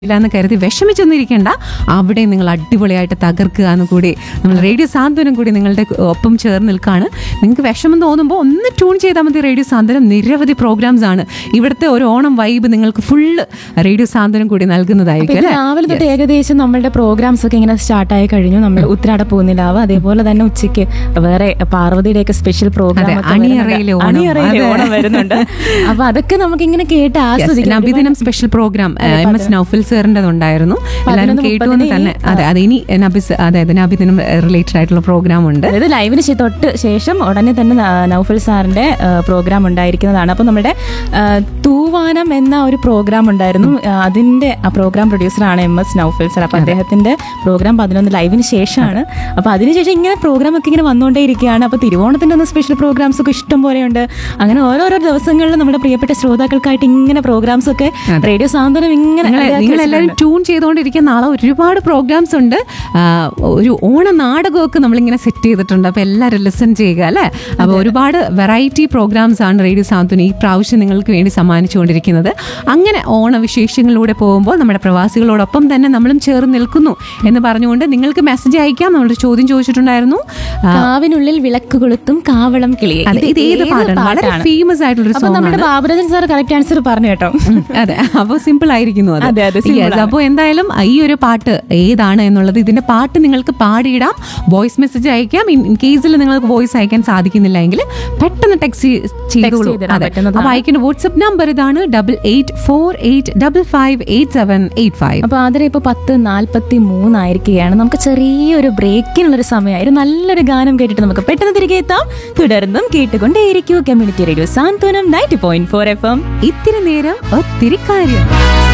ഇല്ലാന്ന് കരുതി വിഷമിച്ചൊന്നും ഇരിക്കേണ്ട അവിടെ നിങ്ങൾ അടിപൊളിയായിട്ട് തകർക്കുക എന്ന് കൂടി നമ്മൾ റേഡിയോ സാന്ത്വനം കൂടി നിങ്ങളുടെ ഒപ്പം ചേർന്ന് നിൽക്കുകയാണ് നിങ്ങൾക്ക് വിഷമം തോന്നുമ്പോൾ ഒന്ന് ട്യൂൺ ചെയ്താൽ മതി റേഡിയോ സാന്ത്വനം നിരവധി പ്രോഗ്രാംസ് ആണ് ഇവിടുത്തെ ഒരു ഓണം വൈബ് നിങ്ങൾക്ക് ഫുള്ള് റേഡിയോ സാന്ത്വനം കൂടി നൽകുന്നതായിരിക്കും ഇപ്പൊ അല്ലേ രാവിലെ തൊട്ട് ഏകദേശം നമ്മളുടെ പ്രോഗ്രാംസ് ഒക്കെ ഇങ്ങനെ സ്റ്റാർട്ടായി കഴിഞ്ഞു നമ്മൾ ഉത്രാട പൂന്നിലാവ് അതേപോലെ തന്നെ ഉച്ചയ്ക്ക് വേറെ പാർവതിയുടെ ഒക്കെ സ്പെഷ്യൽ പ്രോഗ്രാം അതെ, അണിയറയിലെ ഓണം. അണിയറയിലെ അതെ. ഓണം വരുന്നുണ്ട് അപ്പൊ അതൊക്കെ നമുക്ക് ഇങ്ങനെ കേട്ട് Yes, ആസ്വദിക്കാം Nabidinam special program M S Noufal സാറിന്റെ ഉണ്ടായിരുന്നു എല്ലാവരും പതിനൊന്ന് കേട്ടു എന്ന് മുപ്പതിന് തന്നെ അതെ അതെ ഇനി നബിസ് അതായത് നബിദിനം റിലേറ്റഡ് ആയിട്ടുള്ള പ്രോഗ്രാം ഉണ്ട് അതായത് ലൈവിന് ശേ- തൊട്ട് ശേഷം ഉടനെ തന്നെ ന- നൗഫൽ സാറിന്റെ പ്രോഗ്രാം ഉണ്ടായിരിക്കുന്നതാണ് അപ്പോൾ നമ്മുടെ ആ, തൂവാനം എന്ന ഒരു പ്രോഗ്രാം ഉണ്ടായിരുന്നു ആ, അതിന്റെ ആ പ്രോഗ്രാം പ്രൊഡ്യൂസറാണ് എം എസ് നൗഫൽ സാർ അപ്പോൾ അദ്ദേഹത്തിന്റെ പ്രോഗ്രാം പതിനൊന്ന് ലൈവിന് ശേഷമാണ് അപ്പോൾ അതിനുശേഷം ഇങ്ങനെ പ്രോഗ്രാം ഒക്കെ ഇങ്ങനെ വന്നുകൊണ്ടേ ഇരിക്കുകയാണ് അപ്പോൾ തിരുവോണത്തിന്റെ ഒന്ന് സ്പെഷ്യൽ പ്രോഗ്രാംസ് ഒക്കെ ഇഷ്ടം പോലെയുണ്ട് അങ്ങനെ ഓരോരോ ദിവസങ്ങളിൽ നമ്മുടെ പ്രിയപ്പെട്ട ശ്രോതാക്കൾക്കായിട്ട് ഇങ്ങനെ പ്രോഗ്രാംസ് ഒക്കെ റേഡിയോ സാന്ത്വനം ഇങ്ങനെ നിങ്ങൾ റെഡിയാക്കി നിങ്ങൾ എല്ലാവരും ട്യൂൺ ചെയ്തുകൊണ്ടിരിക്കുന്ന നാളെ ഒരുപാട് പ്രോഗ്രാംസ് ഉണ്ട് ആ, ഒരു ഓണ നാടകമൊക്കെ നമ്മളിങ്ങനെ സെറ്റ് ചെയ്തിട്ടുണ്ട് അപ്പോൾ എല്ലാവരും ലിസൺ ചെയ്യുക അല്ലേ അപ്പോൾ ഒരുപാട് വെറൈറ്റി പ്രോഗ്രാംസ് ആണ് റേഡിയോ സാന്ത്വനം ഈ പ്രാവശ്യം നിങ്ങൾക്ക് വേണ്ടി സമ്മാനിച്ചുകൊണ്ടിരിക്കുന്നത് അങ്ങനെ ഓണവിശേഷങ്ങളിലൂടെ പോകുമ്പോൾ നമ്മുടെ പ്രവാസികളോടൊപ്പം തന്നെ നമ്മളും ചേർന്ന് നിൽക്കുന്നു എന്ന് പറഞ്ഞുകൊണ്ട് നിങ്ങൾക്ക് മെസ്സേജ് അയക്കാം നമ്മളൊരു ചോദ്യം ചോദിച്ചിട്ടുണ്ടായിരുന്നു ആ, കാവിനുള്ളിൽ വിളക്ക് കൊളുത്തും കാവളം കിളിയെ അതെ, ഇത് ഏത് പാട്ടാണ് വളരെ ഫേമസ് ആയിട്ടുള്ളൊരു അപ്പൊ സോങ് നമ്മുടെ ബാബുരാജൻ സാർ കറക്റ്റ് ആൻസർ പറഞ്ഞു കേട്ടോ അതെ അപ്പോൾ സിമ്പിൾ ആയിരിക്കുന്നു അത് അതെ, അതെ, simple Yes, ആണ്. അപ്പോൾ എന്തായാലും ഈ ഒരു പാട്ട് ഏതാണ് എന്നുള്ളത് ഇതിന്റെ പാട്ട് നിങ്ങൾക്ക് പാടിയിടാം വോയിസ് മെസ്സേജ് അയക്കാം ഇൻ കേസിൽ നിങ്ങൾക്ക് വോയിസ് അയക്കാൻ സാധിക്കുന്നില്ല എങ്കിൽ പെട്ടെന്ന് ടെക്സ്റ്റ് ചെയ്തോളൂ ചെയ്തിടാൻ അതെ പറ്റുന്നതാണ്. അപ്പോൾ അയക്കേണ്ട വാട്സ്ആപ്പ് നമ്പർ ഇതാണ് double eight four eight double five eight seven eight five അപ്പൊ അതിന് ഇപ്പൊ പത്ത് നാല്പത്തി മൂന്നായിരിക്കുകയാണ് നമുക്ക് ചെറിയൊരു ബ്രേക്കിനുള്ളൊരു സമയമായി നല്ലൊരു ഗാനം കേട്ടിട്ട് നമുക്ക് പെട്ടെന്ന് തിരികെ എത്താം തുടർന്നും കേട്ടുകൊണ്ടേയിരിക്കൂ community radio Santhwanam ninety point four F M ഇത്തിരി നേരം ഒത്തിരി കാര്യം